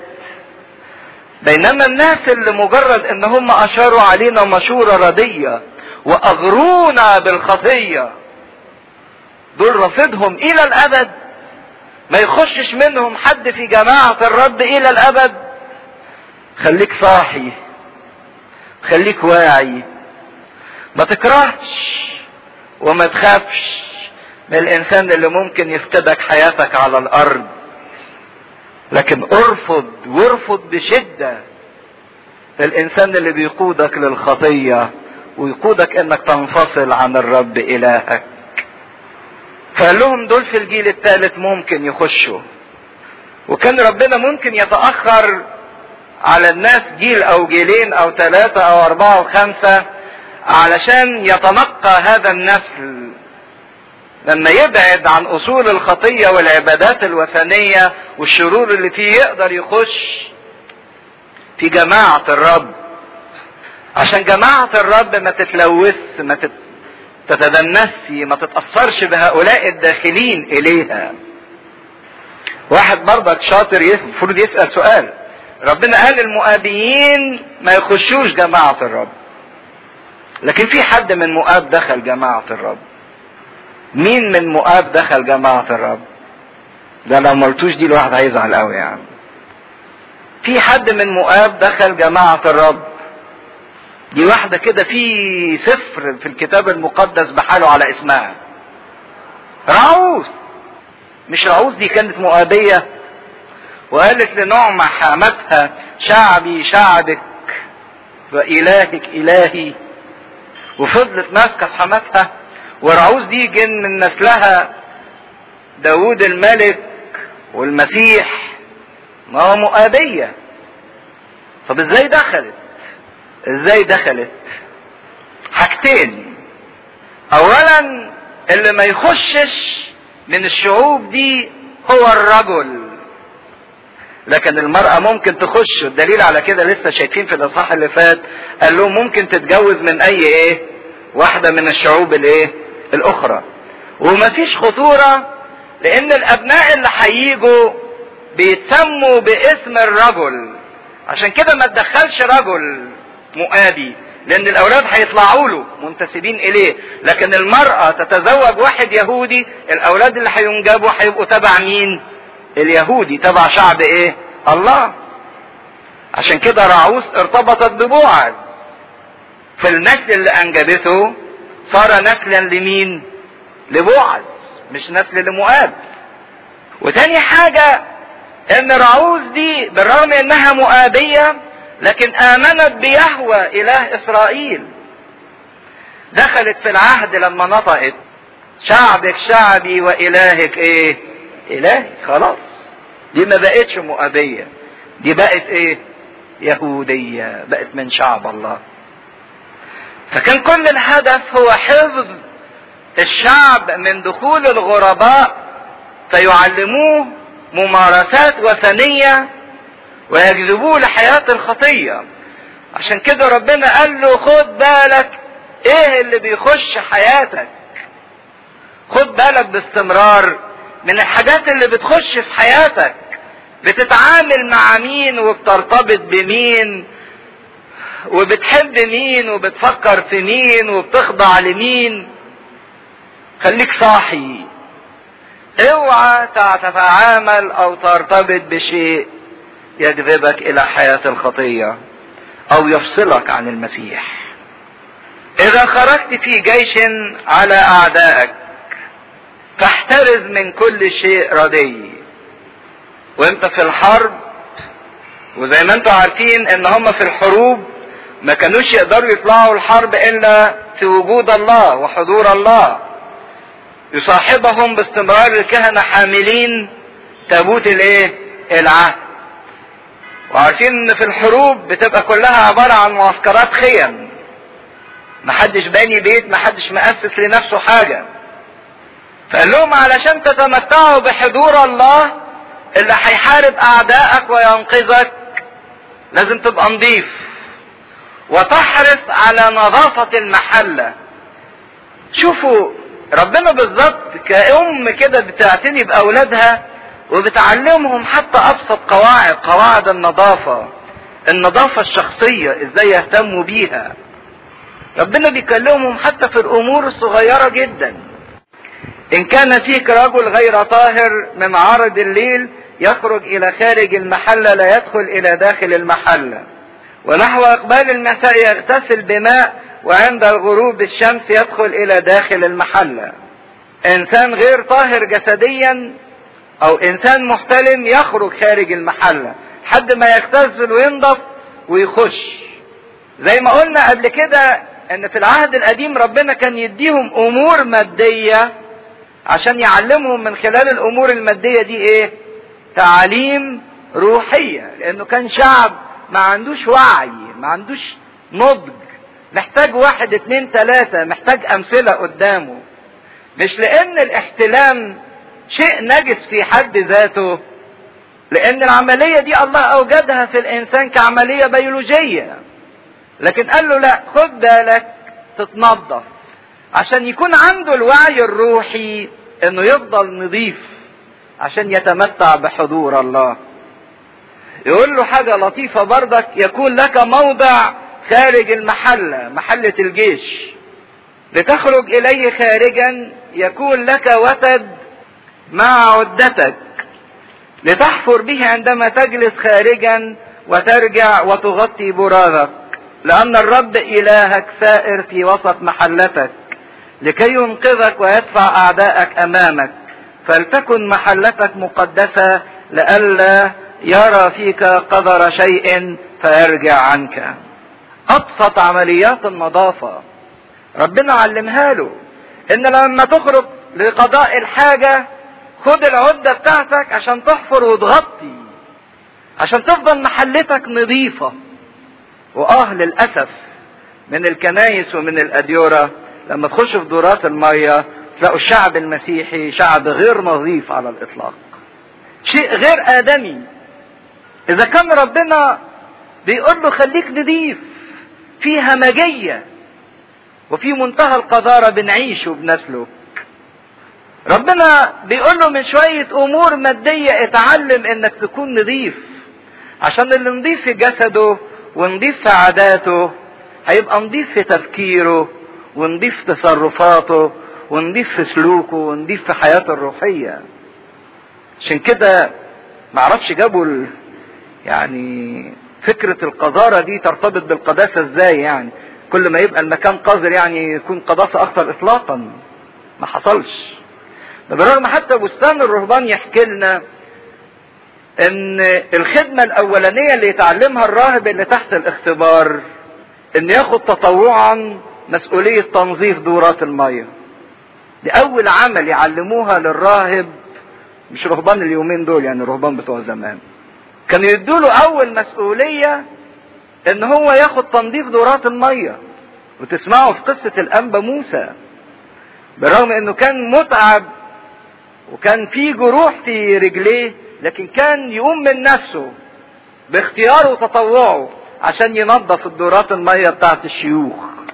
بينما الناس اللي مجرد ان هم اشاروا علينا مشورة ردية واغرونا بالخطية دول رافضهم الى الابد ما يخشش منهم حد في جماعة الرب الى الابد خليك صاحي خليك واعي ما تكرهش وما تخافش من الانسان اللي ممكن يفقدك حياتك على الارض لكن ارفض وارفض بشدة الانسان اللي بيقودك للخطية ويقودك انك تنفصل عن الرب الهك فقال لهم دول في الجيل الثالث ممكن يخشوا وكان ربنا ممكن يتأخر على الناس جيل او جيلين او ثلاثة او اربعة او خمسة علشان يتنقى هذا النسل لما يبعد عن اصول الخطية والعبادات الوثنية والشرور اللي فيه يقدر يخش في جماعة الرب عشان جماعة الرب ما تتلوث ما تتدنسي ما تتأثرش بهؤلاء الداخلين إليها واحد برضك شاطر المفروض يسأل سؤال ربنا قال المؤابيين ما يخشوش جماعة الرب لكن في حد من مؤاب دخل جماعة الرب مين من مؤاب دخل جماعة الرب ده لو ملتوش دي الواحد هيزعل قوي يعني في حد من مؤاب دخل جماعة الرب دي واحدة كده في سفر في الكتاب المقدس بحاله على اسمها رعوس مش رعوس دي كانت مؤابية وقالت لنعمة حامتها شعبي شعبك وإلهك إلهي وفضلت ماسكة في حماتها ورعوز دي جن من نسلها داود الملك والمسيح ما هو مؤابية طب ازاي دخلت ازاي دخلت حاجتين اولا اللي ما يخشش من الشعوب دي هو الرجل لكن المرأة ممكن تخش الدليل على كده لسه شايفين في الإصحاح اللي فات قال لهم ممكن تتجوز من أي إيه؟ واحدة من الشعوب الإيه؟ الأخرى. ومفيش خطورة لأن الأبناء اللي هيجوا بيتسموا باسم الرجل. عشان كده ما تدخلش رجل مؤابي لأن الأولاد هيطلعوا له منتسبين إليه، لكن المرأة تتزوج واحد يهودي الأولاد اللي هينجبوا هيبقوا تبع مين؟ اليهودي تبع شعب ايه الله عشان كده راعوس ارتبطت ببوعز في النسل اللي انجبته صار نسلا لمين لبوعز مش نسل لمؤاب وتاني حاجة ان راعوس دي بالرغم انها مؤابية لكن امنت بيهوى اله اسرائيل دخلت في العهد لما نطقت شعبك شعبي والهك ايه الهي خلاص دي ما بقتش مؤابية دي بقت ايه يهودية بقت من شعب الله فكان كل الهدف هو حفظ الشعب من دخول الغرباء فيعلموه ممارسات وثنية ويجذبوه لحياة الخطية عشان كده ربنا قال له خد بالك ايه اللي بيخش حياتك خد بالك باستمرار من الحاجات اللي بتخش في حياتك بتتعامل مع مين وبترتبط بمين وبتحب مين وبتفكر في مين وبتخضع لمين خليك صاحي اوعى تتعامل او ترتبط بشيء يجذبك الى حياة الخطية او يفصلك عن المسيح اذا خرجت في جيش على اعدائك فاحترز من كل شيء ردي وانت في الحرب وزي ما انتم عارفين ان هم في الحروب ما كانوش يقدروا يطلعوا الحرب الا في وجود الله وحضور الله يصاحبهم باستمرار الكهنة حاملين تابوت الايه العهد وعارفين ان في الحروب بتبقى كلها عبارة عن معسكرات خيم محدش باني بيت محدش مؤسس لنفسه حاجة فقال لهم علشان تتمتعوا بحضور الله اللي هيحارب اعدائك وينقذك لازم تبقى نظيف وتحرص على نظافة المحلة شوفوا ربنا بالظبط كأم كده بتعتني بأولادها وبتعلمهم حتى أبسط قواعد قواعد النظافة النظافة الشخصية ازاي يهتموا بيها ربنا بيكلمهم حتى في الأمور الصغيرة جدا إن كان فيك رجل غير طاهر من عرض الليل يخرج إلى خارج المحلة لا يدخل إلى داخل المحلة ونحو إقبال المساء يغتسل بماء وعند الغروب الشمس يدخل إلى داخل المحلة إنسان غير طاهر جسديا أو إنسان محتلم يخرج خارج المحلة حد ما يغتسل وينضف ويخش زي ما قلنا قبل كده ان في العهد القديم ربنا كان يديهم امور ماديه عشان يعلمهم من خلال الامور المادية دي ايه تعاليم روحية لانه كان شعب ما عندوش وعي ما عندوش نضج محتاج واحد اتنين تلاتة محتاج امثلة قدامه مش لان الاحتلام شيء نجس في حد ذاته لان العملية دي الله اوجدها في الانسان كعملية بيولوجية لكن قال له لا خد بالك تتنظف عشان يكون عنده الوعي الروحي انه يفضل نظيف عشان يتمتع بحضور الله يقول له حاجة لطيفة برضك يكون لك موضع خارج المحلة محلة الجيش لتخرج إليه خارجا يكون لك وتد مع عدتك لتحفر به عندما تجلس خارجا وترجع وتغطي براغك لأن الرب إلهك سائر في وسط محلتك لكي ينقذك ويدفع أعداءك أمامك فلتكن محلتك مقدسة لئلا يرى فيك قدر شيء فيرجع عنك أبسط عمليات النظافة ربنا علمها له إن لما تخرج لقضاء الحاجة خد العدة بتاعتك عشان تحفر وتغطي عشان تفضل محلتك نظيفة وآه للأسف من الكنايس ومن الأديرة لما تخش في دورات المية تلاقوا الشعب المسيحي شعب غير نظيف على الإطلاق شيء غير آدمي إذا كان ربنا بيقول له خليك نظيف في همجية وفي منتهى القذارة بنعيش وبنسلك ربنا بيقول له من شوية أمور مادية اتعلم إنك تكون نظيف عشان اللي نضيف في جسده ونضيف في عاداته هيبقى نضيف في تفكيره ونضيف في تصرفاته ونضيف في سلوكه ونضيف في حياته الروحية عشان كده معرفش جابوا ال... يعني فكرة القذارة دي ترتبط بالقداسة ازاي يعني كل ما يبقى المكان قذر يعني يكون قداسة اكثر اطلاقا ما حصلش ده بالرغم حتى بستان الرهبان يحكي لنا ان الخدمة الاولانية اللي يتعلمها الراهب اللي تحت الاختبار ان ياخد تطوعا مسؤولية تنظيف دورات المية دي اول عمل يعلموها للراهب مش رهبان اليومين دول يعني الرهبان بتوع زمان كانوا يدوا له اول مسؤولية ان هو ياخد تنظيف دورات المية وتسمعوا في قصة الانبا موسى بالرغم انه كان متعب وكان في جروح في رجليه لكن كان يقوم من نفسه باختياره وتطوعه عشان ينظف الدورات المية بتاعت الشيوخ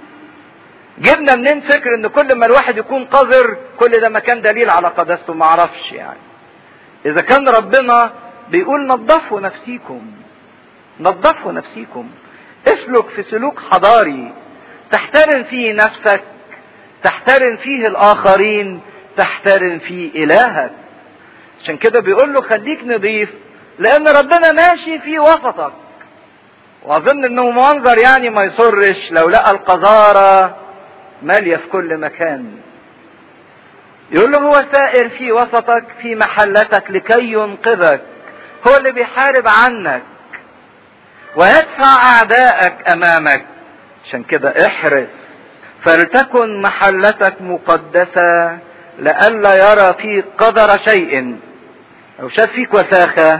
جبنا منين فكر ان كل ما الواحد يكون قذر كل ده ما كان دليل على قداسته معرفش يعني اذا كان ربنا بيقول نظفوا نفسيكم نظفوا نفسيكم اسلك في سلوك حضاري تحترم فيه نفسك تحترم فيه الاخرين تحترم فيه الهك عشان كده بيقول له خليك نظيف لان ربنا ماشي في وسطك واظن انه منظر يعني ما يصرش لو لقى القذارة مالية في كل مكان يقول له هو سائر في وسطك في محلتك لكي ينقذك هو اللي بيحارب عنك ويدفع اعدائك امامك عشان كده احرص فلتكن محلتك مقدسة لئلا يرى فيك قدر شيء لو شاف فيك وساخة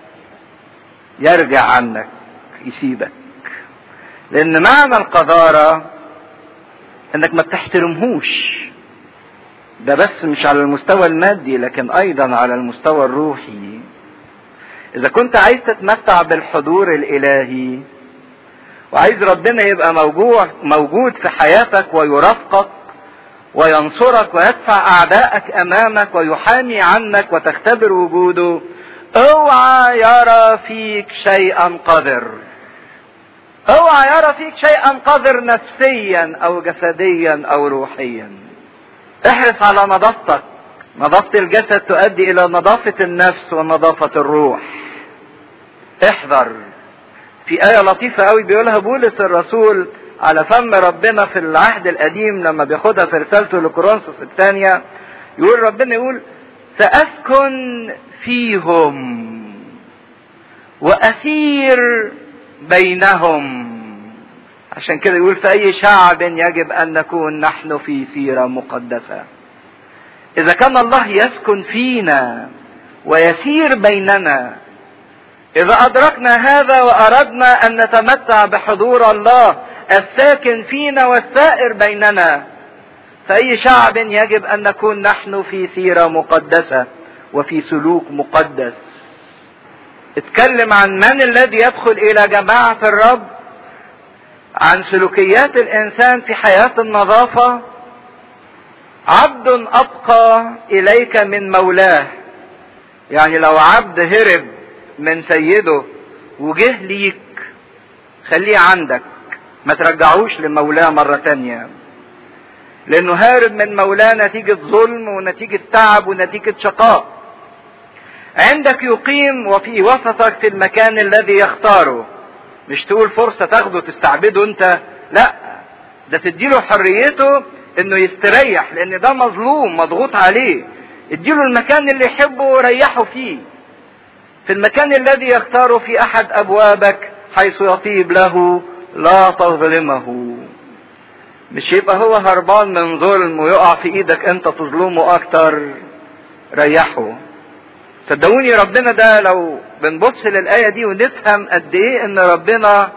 يرجع عنك يسيبك لان معنى القذارة انك ما بتحترمهوش ده بس مش على المستوى المادي لكن ايضا على المستوى الروحي اذا كنت عايز تتمتع بالحضور الالهي وعايز ربنا يبقى موجود موجود في حياتك ويرافقك وينصرك ويدفع اعدائك امامك ويحامي عنك وتختبر وجوده اوعى يرى فيك شيئا قذر اوعى يرى فيك شيئا قذر نفسيا او جسديا او روحيا احرص على نظافتك نظافة الجسد تؤدي الى نظافة النفس ونظافة الروح احذر في آية لطيفة قوي بيقولها بولس الرسول على فم ربنا في العهد القديم لما بياخدها في رسالته لكورنثوس الثانية يقول ربنا يقول سأسكن فيهم وأسير بينهم عشان كده يقول في أي شعب يجب أن نكون نحن في سيرة مقدسة إذا كان الله يسكن فينا ويسير بيننا إذا أدركنا هذا وأردنا أن نتمتع بحضور الله الساكن فينا والسائر بيننا فأي شعب يجب أن نكون نحن في سيرة مقدسة وفي سلوك مقدس اتكلم عن من الذي يدخل إلى جماعة الرب عن سلوكيات الانسان في حياة النظافة عبد ابقى اليك من مولاه يعني لو عبد هرب من سيده وجه ليك خليه عندك ما ترجعوش لمولاه مرة تانية لانه هارب من مولاه نتيجة ظلم ونتيجة تعب ونتيجة شقاء عندك يقيم وفي وسطك في المكان الذي يختاره مش تقول فرصة تاخده تستعبده انت لا ده تديله حريته انه يستريح لان ده مظلوم مضغوط عليه اديله المكان اللي يحبه وريحه فيه في المكان الذي يختاره في احد ابوابك حيث يطيب له لا تظلمه مش يبقى هو هربان من ظلم ويقع في ايدك انت تظلمه اكتر ريحه صدقوني ربنا ده لو بنبص للآية دي ونفهم قد ايه ان ربنا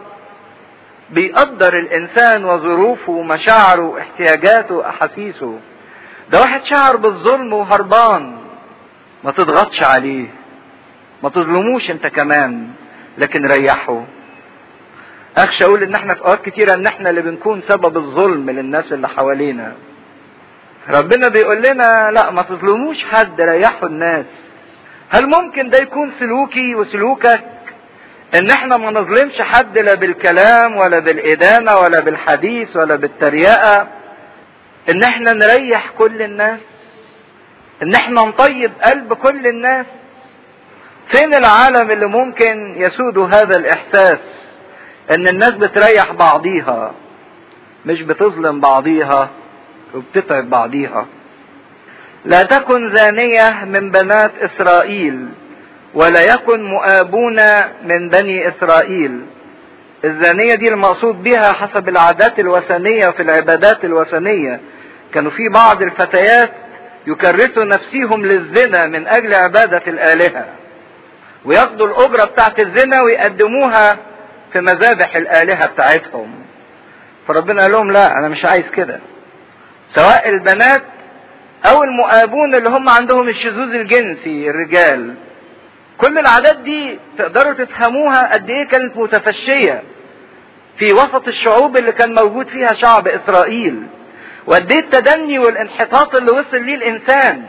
بيقدر الانسان وظروفه ومشاعره واحتياجاته واحاسيسه ده واحد شعر بالظلم وهربان ما تضغطش عليه ما تظلموش انت كمان لكن ريحه اخشى اقول ان احنا في اوقات كتيرة ان احنا اللي بنكون سبب الظلم للناس اللي حوالينا ربنا بيقول لنا لا ما تظلموش حد ريحوا الناس هل ممكن ده يكون سلوكي وسلوكك ان احنا ما نظلمش حد لا بالكلام ولا بالادانة ولا بالحديث ولا بالتريقة ان احنا نريح كل الناس ان احنا نطيب قلب كل الناس فين العالم اللي ممكن يسود هذا الاحساس ان الناس بتريح بعضيها مش بتظلم بعضيها وبتتعب بعضيها لا تكن زانية من بنات إسرائيل ولا يكن مؤابون من بني إسرائيل الزانية دي المقصود بها حسب العادات الوثنية في العبادات الوثنية كانوا في بعض الفتيات يكرسوا نفسهم للزنا من أجل عبادة الآلهة وياخدوا الأجرة بتاعت الزنا ويقدموها في مذابح الآلهة بتاعتهم فربنا قال لهم لا أنا مش عايز كده سواء البنات او المؤابون اللي هم عندهم الشذوذ الجنسي الرجال كل العادات دي تقدروا تفهموها قد ايه كانت متفشية في وسط الشعوب اللي كان موجود فيها شعب اسرائيل وقد ايه التدني والانحطاط اللي وصل ليه الانسان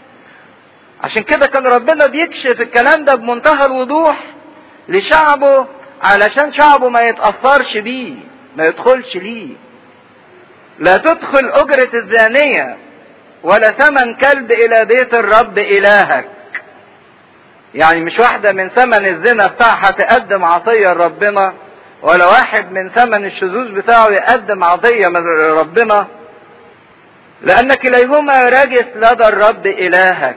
عشان كده كان ربنا بيكشف الكلام ده بمنتهى الوضوح لشعبه علشان شعبه ما يتأثرش بيه ما يدخلش ليه لا تدخل أجرة الزانية ولا ثمن كلب الى بيت الرب الهك يعني مش واحدة من ثمن الزنا بتاعها تقدم عطية لربنا ولا واحد من ثمن الشذوذ بتاعه يقدم عطية من ربنا لأن كليهما رجس لدى الرب إلهك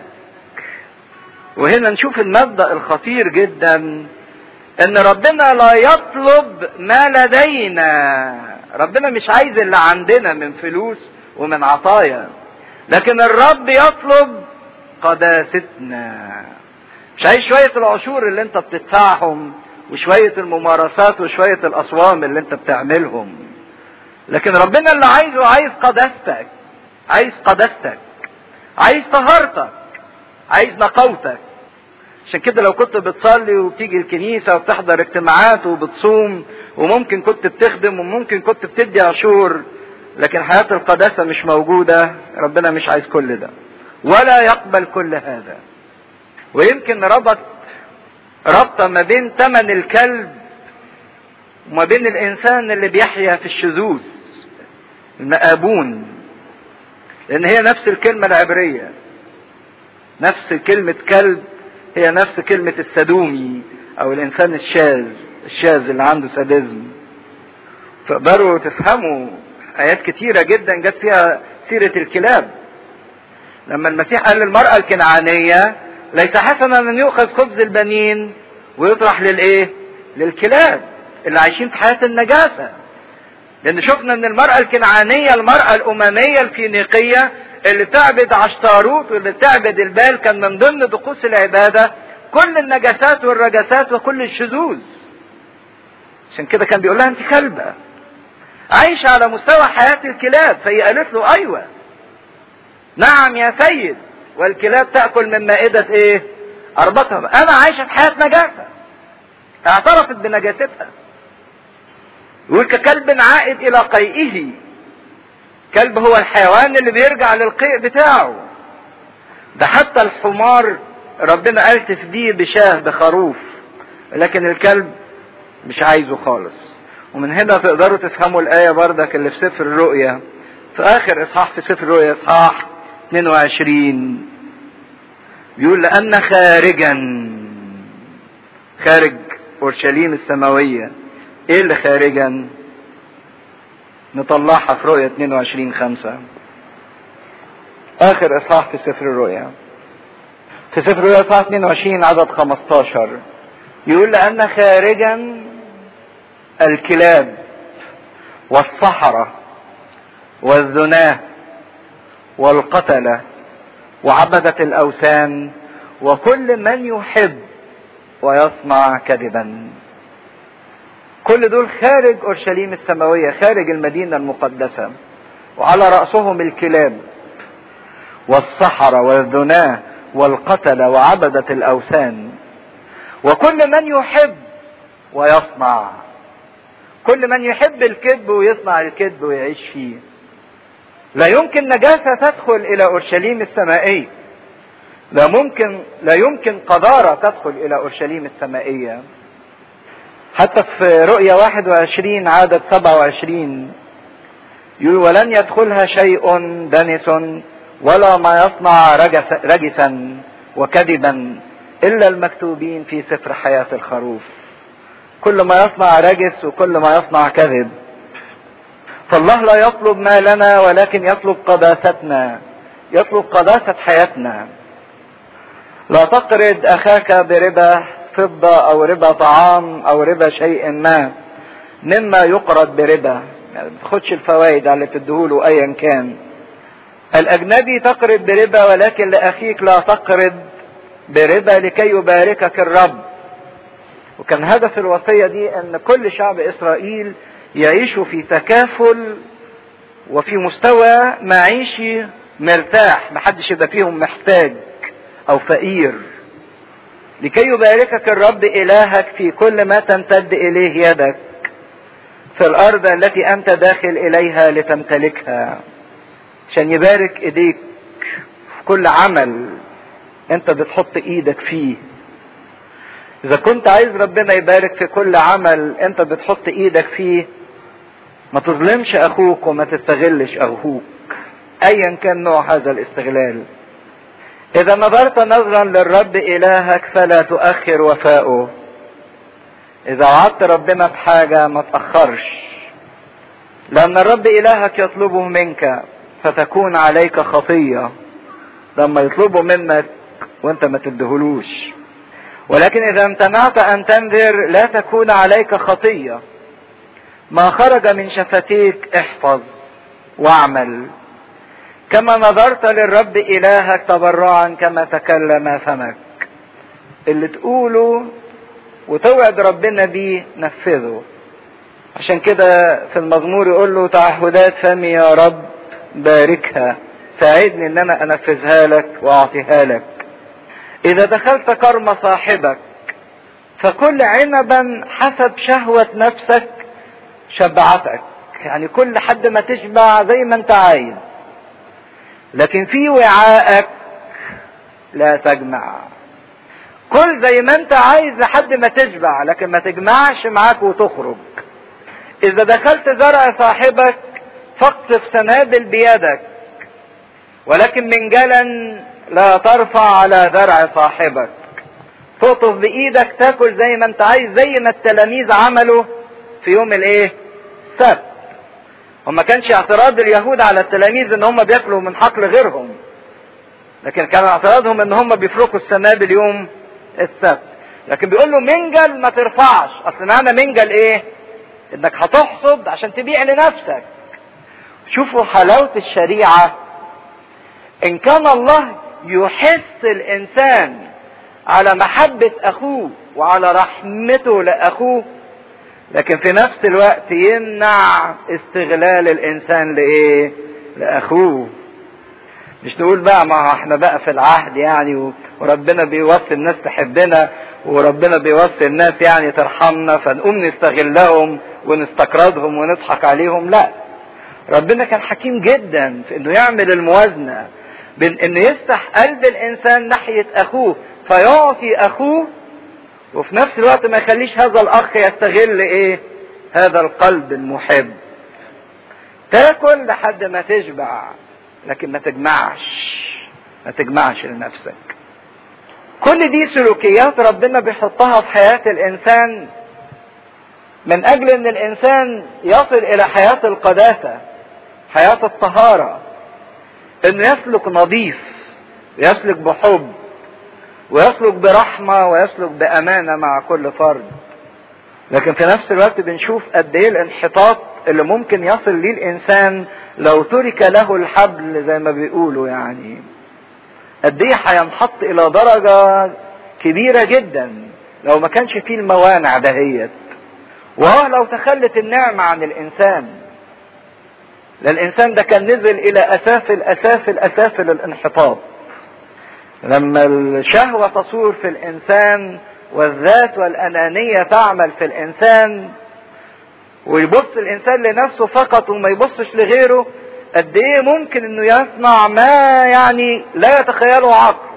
وهنا نشوف المبدأ الخطير جدا ان ربنا لا يطلب ما لدينا ربنا مش عايز اللي عندنا من فلوس ومن عطايا لكن الرب يطلب قداستنا مش عايز شوية العشور اللي انت بتدفعهم وشوية الممارسات وشوية الأصوام اللي انت بتعملهم لكن ربنا اللي عايزه عايز قداستك عايز قداستك عايز طهارتك عايز نقوتك عشان كده لو كنت بتصلي وبتيجي الكنيسة وبتحضر اجتماعات وبتصوم وممكن كنت بتخدم وممكن كنت بتدي عشور لكن حياة القداسة مش موجودة ربنا مش عايز كل ده ولا يقبل كل هذا ويمكن ربط ربطة ما بين ثمن الكلب وما بين الإنسان اللي بيحيا في الشذوذ المآبون لأن هي نفس الكلمة العبرية نفس كلمة كلب هي نفس كلمة السدومي أو الإنسان الشاذ الشاذ اللي عنده سادزم تقدروا تفهموا آيات كتيرة جدا جت فيها سيرة الكلاب لما المسيح قال للمرأة الكنعانية ليس حسنا أن يؤخذ خبز البنين ويطرح للإيه؟ للكلاب اللي عايشين في حياة النجاسة لأن شفنا أن المرأة الكنعانية المرأة الأممية الفينيقية اللي تعبد عشتاروت واللي تعبد البال كان من ضمن طقوس العبادة كل النجاسات والرجسات وكل الشذوذ عشان كده كان بيقول لها انت كلبة عايشة على مستوى حياة الكلاب فهي قالت له ايوه نعم يا سيد والكلاب تأكل من مائدة ايه اربطها انا عايشة في حياة نجاسة اعترفت بنجاستها يقول ككلب عائد الى قيئه كلب هو الحيوان اللي بيرجع للقيء بتاعه ده حتى الحمار ربنا قال تفديه بشاه بخروف لكن الكلب مش عايزه خالص ومن هنا تقدروا تفهموا الآية بردك اللي في سفر الرؤيا في آخر إصحاح في سفر الرؤيا إصحاح 22 بيقول لأن خارجا خارج أورشليم السماوية إيه اللي خارجا؟ نطلعها في رؤية 22 5 آخر إصحاح في سفر الرؤيا في سفر الرؤيا إصحاح 22 عدد 15 يقول لأن خارجا الكلاب والصحراء والزناه والقتله وعبدة الأوثان وكل من يحب ويصنع كذبا كل دول خارج أورشليم السماوية خارج المدينة المقدسة وعلى رأسهم الكلاب والصحراء والذناه والقتلة وعبدة الأوثان وكل من يحب ويصنع كل من يحب الكذب ويصنع الكذب ويعيش فيه لا يمكن نجاسة تدخل إلى أورشليم السمائية لا ممكن لا يمكن قذارة تدخل إلى أورشليم السمائية حتى في رؤية 21 عدد 27 يقول ولن يدخلها شيء دنس ولا ما يصنع رجس رجسا وكذبا إلا المكتوبين في سفر حياة الخروف كل ما يصنع رجس وكل ما يصنع كذب فالله لا يطلب مالنا ولكن يطلب قداستنا يطلب قداسة حياتنا لا تقرض أخاك بربا فضة أو ربا طعام أو ربا شيء ما مما يقرض بربا يعني ما تاخدش الفوائد على اللي تديهوله أيا كان الأجنبي تقرض بربا ولكن لأخيك لا تقرض بربا لكي يباركك الرب وكان هدف الوصية دي أن كل شعب إسرائيل يعيشوا في تكافل وفي مستوى معيشي مرتاح محدش يبقى فيهم محتاج او فقير لكي يباركك الرب الهك في كل ما تمتد اليه يدك في الارض التي انت داخل اليها لتمتلكها عشان يبارك ايديك في كل عمل انت بتحط ايدك فيه اذا كنت عايز ربنا يبارك في كل عمل انت بتحط ايدك فيه ما تظلمش اخوك وما تستغلش اخوك ايا كان نوع هذا الاستغلال اذا نظرت نظرا للرب الهك فلا تؤخر وفاؤه اذا وعدت ربنا بحاجة ما تأخرش لان الرب الهك يطلبه منك فتكون عليك خطية لما يطلبه منك وانت ما تدهلوش ولكن اذا امتنعت ان تنذر لا تكون عليك خطيه ما خرج من شفتيك احفظ واعمل كما نظرت للرب الهك تبرعا كما تكلم فمك اللي تقوله وتوعد ربنا بيه نفذه عشان كده في المزمور يقول له تعهدات فمي يا رب باركها ساعدني ان انا انفذها لك واعطيها لك اذا دخلت كرم صاحبك فكل عنبا حسب شهوة نفسك شبعتك يعني كل حد ما تشبع زي ما انت عايز لكن في وعائك لا تجمع كل زي ما انت عايز لحد ما تشبع لكن ما تجمعش معاك وتخرج اذا دخلت زرع صاحبك فاقصف سنابل بيدك ولكن من جلا لا ترفع على زرع صاحبك تقطف بايدك تاكل زي ما انت عايز زي ما التلاميذ عملوا في يوم الايه السبت وما كانش اعتراض اليهود على التلاميذ ان هم بياكلوا من حقل غيرهم لكن كان اعتراضهم ان هم بيفركوا السنابل يوم السبت لكن بيقول له منجل ما ترفعش اصل معنى منجل ايه انك هتحصد عشان تبيع لنفسك شوفوا حلاوة الشريعة ان كان الله يحث الانسان على محبة اخوه وعلى رحمته لاخوه لكن في نفس الوقت يمنع استغلال الانسان لايه لاخوه مش نقول بقى ما احنا بقى في العهد يعني وربنا بيوصي الناس تحبنا وربنا بيوصي الناس يعني ترحمنا فنقوم نستغلهم ونستقرضهم ونضحك عليهم لا ربنا كان حكيم جدا في انه يعمل الموازنة بين انه يفتح قلب الانسان ناحية اخوه فيعطي اخوه وفي نفس الوقت ما يخليش هذا الاخ يستغل ايه هذا القلب المحب تاكل لحد ما تشبع لكن ما تجمعش ما تجمعش لنفسك كل دي سلوكيات ربنا بيحطها في حياة الانسان من اجل ان الانسان يصل الى حياة القداسة حياة الطهارة انه يسلك نظيف يسلك بحب ويسلك برحمة ويسلك بامانة مع كل فرد لكن في نفس الوقت بنشوف قد ايه الانحطاط اللي ممكن يصل ليه الانسان لو ترك له الحبل زي ما بيقولوا يعني قد ايه هينحط الى درجة كبيرة جدا لو ما كانش فيه الموانع دهيت وهو لو تخلت النعمة عن الانسان الانسان ده كان نزل الى اسافل اسافل اسافل الانحطاط لما الشهوة تصور في الانسان والذات والانانية تعمل في الانسان ويبص الانسان لنفسه فقط وما يبصش لغيره قد ايه ممكن انه يصنع ما يعني لا يتخيله عقله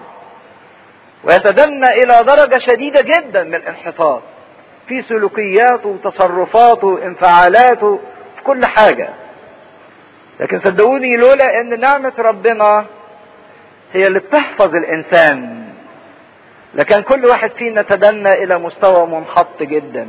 ويتدنى الى درجة شديدة جدا من الانحطاط في سلوكياته وتصرفاته وانفعالاته في كل حاجة لكن صدقوني لولا ان نعمة ربنا هي اللي بتحفظ الانسان لكن كل واحد فينا تدنى الى مستوى منحط جدا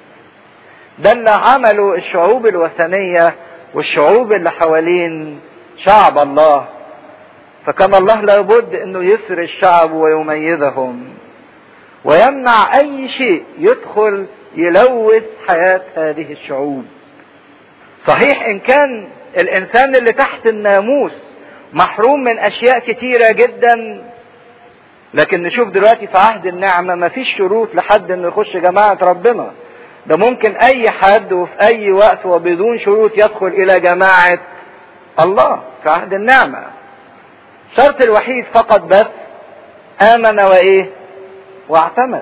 ده اللي عمله الشعوب الوثنية والشعوب اللي حوالين شعب الله فكان الله لابد انه يسر الشعب ويميزهم ويمنع اي شيء يدخل يلوث حياة هذه الشعوب صحيح ان كان الانسان اللي تحت الناموس محروم من اشياء كتيرة جدا لكن نشوف دلوقتي في عهد النعمة مفيش شروط لحد انه يخش جماعة ربنا ده ممكن اي حد وفي اي وقت وبدون شروط يدخل الى جماعة الله في عهد النعمة الشرط الوحيد فقط بس امن وايه واعتمد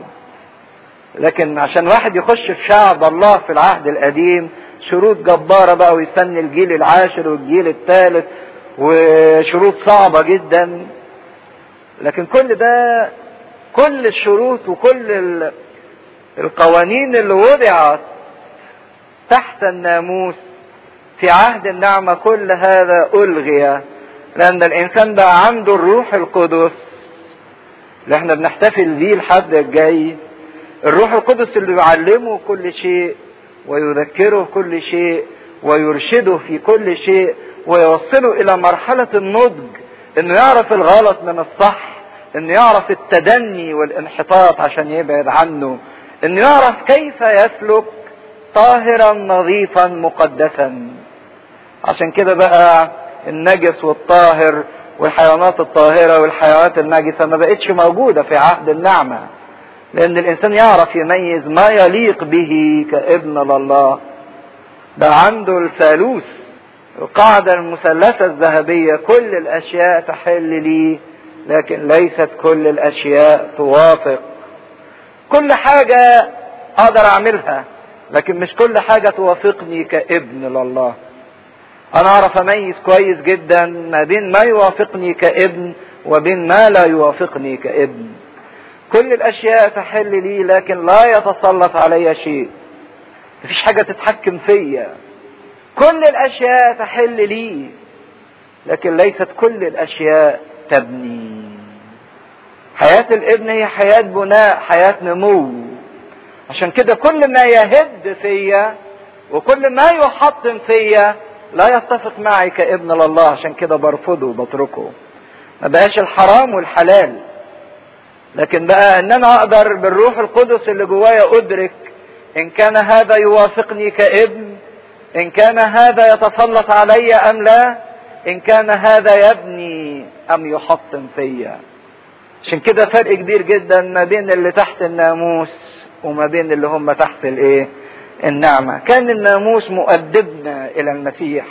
لكن عشان واحد يخش في شعب الله في العهد القديم شروط جبارة بقى ويستني الجيل العاشر والجيل الثالث وشروط صعبة جدا لكن كل ده كل الشروط وكل القوانين اللي وضعت تحت الناموس في عهد النعمة كل هذا ألغي لأن الإنسان بقى عنده الروح القدس اللي احنا بنحتفل بيه الحد الجاي الروح القدس اللي يعلمه كل شيء ويذكره كل شيء ويرشده في كل شيء ويوصله إلى مرحلة النضج إنه يعرف الغلط من الصح إنه يعرف التدني والانحطاط عشان يبعد عنه انه يعرف كيف يسلك طاهرا نظيفا مقدسا عشان كده بقى النجس والطاهر والحيوانات الطاهرة والحيوانات النجسة ما بقتش موجودة في عهد النعمة لأن الإنسان يعرف يميز ما يليق به كابن لله ده عنده الثالوث القاعدة المثلثة الذهبية كل الأشياء تحل لي لكن ليست كل الأشياء توافق كل حاجة اقدر اعملها لكن مش كل حاجة توافقني كابن لله انا اعرف اميز كويس جدا ما بين ما يوافقني كابن وبين ما لا يوافقني كابن كل الاشياء تحل لي لكن لا يتسلط علي شيء مفيش حاجة تتحكم فيا كل الاشياء تحل لي لكن ليست كل الاشياء تبني حياة الابن هي حياة بناء حياة نمو عشان كده كل ما يهد فيا وكل ما يحطم فيا لا يتفق معي كابن لله عشان كده برفضه وبتركه ما بقاش الحرام والحلال لكن بقى ان انا اقدر بالروح القدس اللي جوايا ادرك ان كان هذا يوافقني كابن ان كان هذا يتسلط علي ام لا ان كان هذا يبني ام يحطم فيا عشان كده فرق كبير جدا ما بين اللي تحت الناموس وما بين اللي هم تحت الايه النعمة كان الناموس مؤدبنا الى المسيح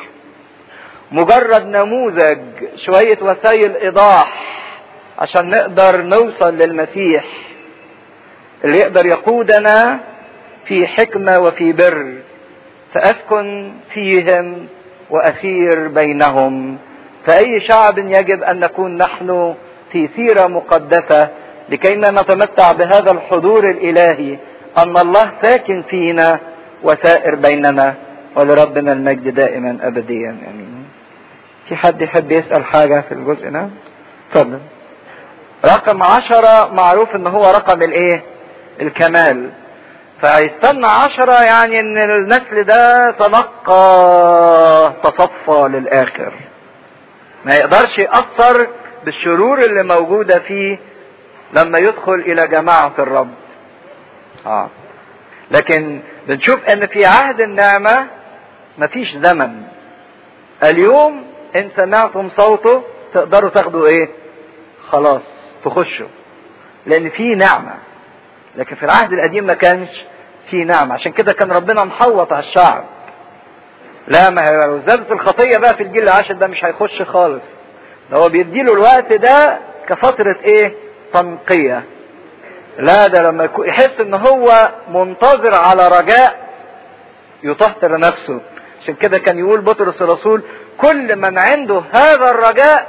مجرد نموذج شوية وسائل ايضاح عشان نقدر نوصل للمسيح اللي يقدر يقودنا في حكمة وفي بر فاسكن فيهم واسير بينهم فاي شعب يجب ان نكون نحن في سيره مقدسه لكيما نتمتع بهذا الحضور الالهي ان الله ساكن فينا وسائر بيننا ولربنا المجد دائما ابديا امين في حد يحب يسال حاجه في الجزء ده اتفضل رقم عشرة معروف ان هو رقم الايه الكمال فيستنى عشرة يعني ان النسل ده تنقى تصفى للاخر ما يقدرش يأثر بالشرور اللي موجودة فيه لما يدخل الى جماعة الرب اه لكن بنشوف ان في عهد النعمة مفيش زمن اليوم ان سمعتم صوته تقدروا تاخدوا ايه خلاص تخشوا لان في نعمة لكن في العهد القديم ما كانش في نعمة عشان كده كان ربنا محوط على الشعب لا ما هي لو زادت الخطية بقى في الجيل العاشر ده مش هيخش خالص ده هو بيديله الوقت ده كفترة ايه تنقية لا ده لما يحس ان هو منتظر على رجاء يطهر نفسه عشان كده كان يقول بطرس الرسول كل من عنده هذا الرجاء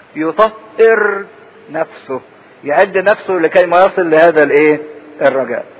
يطهر نفسه يعد نفسه لكي ما يصل لهذا الايه الرجاء